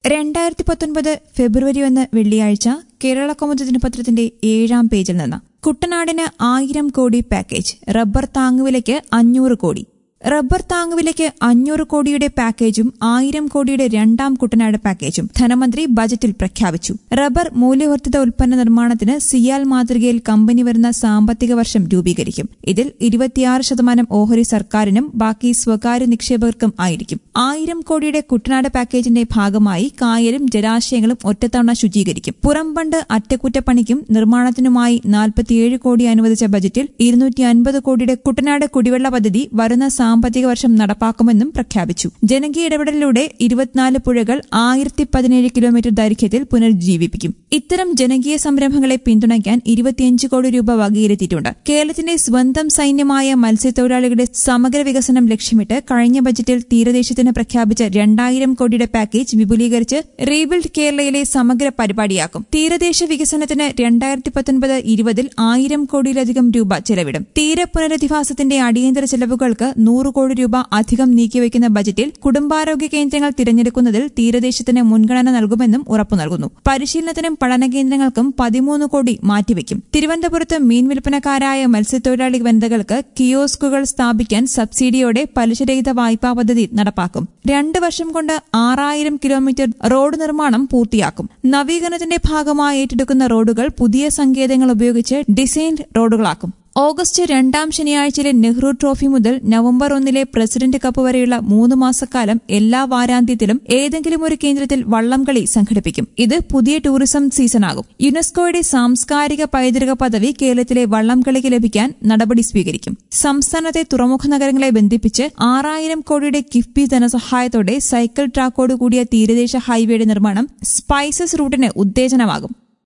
രണ്ടായിരത്തി പത്തൊൻപത് ഫെബ്രുവരി ഒന്ന് വെള്ളിയാഴ്ച കേരള കൗമുദി ദിനപത്രത്തിന്റെ ഏഴാം പേജിൽ നിന്ന് കുട്ടനാടിന് ആയിരം കോടി പാക്കേജ് റബ്ബർ താങ്ങുവിലയ്ക്ക് അഞ്ഞൂറ് കോടി റബ്ബർ താങ്ങുവിലയ്ക്ക് അഞ്ഞൂറ് കോടിയുടെ പാക്കേജും ആയിരം കോടിയുടെ രണ്ടാം കുട്ടനാട് പാക്കേജും ധനമന്ത്രി ബജറ്റിൽ പ്രഖ്യാപിച്ചു റബ്ബർ മൂല്യവർദ്ധിത ഉൽപ്പന്ന നിർമ്മാണത്തിന് സിയാൽ മാതൃകയിൽ കമ്പനി വരുന്ന സാമ്പത്തിക വർഷം രൂപീകരിക്കും ഇതിൽ ഇരുപത്തിയാറ് ശതമാനം ഓഹരി സർക്കാരിനും ബാക്കി സ്വകാര്യ നിക്ഷേപകർക്കും ആയിരിക്കും ആയിരം കോടിയുടെ കുട്ടനാട് പാക്കേജിന്റെ ഭാഗമായി കായലും ജലാശയങ്ങളും ഒറ്റത്തവണ ശുചീകരിക്കും പുറംബണ്ട് അറ്റകുറ്റപ്പണിക്കും നിർമ്മാണത്തിനുമായി നാൽപ്പത്തിയേഴ് കോടി അനുവദിച്ച ബജറ്റിൽ ഇരുന്നൂറ്റി അൻപത് കോടിയുടെ കുട്ടനാട് കുടിവെള്ള പദ്ധതി വരുന്ന സാമ്പത്തിക വർഷം നടപ്പാക്കുമെന്നും പ്രഖ്യാപിച്ചു ജനകീയ ഇടപെടലിലൂടെ ഇരുപത്തിനാല് പുഴകൾ ആയിരത്തി പതിനേഴ് കിലോമീറ്റർ ദൈർഘ്യത്തിൽ പുനരുജ്ജീവിപ്പിക്കും ഇത്തരം ജനകീയ സംരംഭങ്ങളെ പിന്തുണയ്ക്കാൻ ഇരുപത്തിയഞ്ച് കോടി രൂപ വകയിരുത്തിയിട്ടുണ്ട് കേരളത്തിന്റെ സ്വന്തം സൈന്യമായ മത്സ്യത്തൊഴിലാളികളുടെ സമഗ്ര വികസനം ലക്ഷ്യമിട്ട് കഴിഞ്ഞ ബജറ്റിൽ തീരദേശത്തിന് പ്രഖ്യാപിച്ച രണ്ടായിരം കോടിയുടെ പാക്കേജ് വിപുലീകരിച്ച് റീബിൽഡ് കേരളയിലെ സമഗ്ര പരിപാടിയാക്കും തീരദേശ വികസനത്തിന് രണ്ടായിരത്തി പത്തൊൻപത് ഇരുപതിൽ ആയിരം കോടിയിലധികം രൂപ ചെലവിടും തീര പുനരധിവാസത്തിന്റെ അടിയന്തര ചെലവുകൾക്ക് നൂറ് കോടി രൂപ അധികം നീക്കിവെക്കുന്ന ബജറ്റിൽ കുടുംബാരോഗ്യ കേന്ദ്രങ്ങൾ തിരഞ്ഞെടുക്കുന്നതിൽ തീരദേശത്തിന് മുൻഗണന നൽകുമെന്നും ഉറപ്പു നൽകുന്നു പരിശീലനത്തിനും പഠന കേന്ദ്രങ്ങൾക്കും പതിമൂന്ന് കോടി മാറ്റിവെക്കും തിരുവനന്തപുരത്ത് മീൻ വിൽപ്പനക്കാരായ മത്സ്യത്തൊഴിലാളി വനിതകൾക്ക് കിയോസ്കുകൾ സ്ഥാപിക്കാൻ സബ്സിഡിയോടെ പലിശരഹിത വായ്പാ പദ്ധതി നടപ്പാക്കും രണ്ട് വർഷം കൊണ്ട് ആറായിരം കിലോമീറ്റർ റോഡ് നിർമ്മാണം പൂർത്തിയാക്കും നവീകരണത്തിന്റെ ഭാഗമായി ഏറ്റെടുക്കുന്ന റോഡുകൾ പുതിയ സങ്കേതങ്ങൾ ഉപയോഗിച്ച് ഡിസൈൻഡ് റോഡുകളാക്കും ഓഗസ്റ്റ് രണ്ടാം ശനിയാഴ്ചയിലെ നെഹ്റു ട്രോഫി മുതൽ നവംബർ ഒന്നിലെ പ്രസിഡന്റ് കപ്പ് വരെയുള്ള മൂന്ന് മാസക്കാലം എല്ലാ വാരാന്ത്യത്തിലും ഏതെങ്കിലും ഒരു കേന്ദ്രത്തിൽ വള്ളംകളി സംഘടിപ്പിക്കും ഇത് പുതിയ ടൂറിസം സീസണാകും യുനെസ്കോയുടെ സാംസ്കാരിക പൈതൃക പദവി കേരളത്തിലെ വള്ളംകളിക്ക് ലഭിക്കാൻ നടപടി സ്വീകരിക്കും സംസ്ഥാനത്തെ തുറമുഖ നഗരങ്ങളെ ബന്ധിപ്പിച്ച് ആറായിരം കോടിയുടെ കിഫ്ബി ധനസഹായത്തോടെ സൈക്കിൾ ട്രാക്കോട് കൂടിയ തീരദേശ ഹൈവേയുടെ നിർമ്മാണം സ്പൈസസ് റൂട്ടിന് ഉത്തേജനമാകും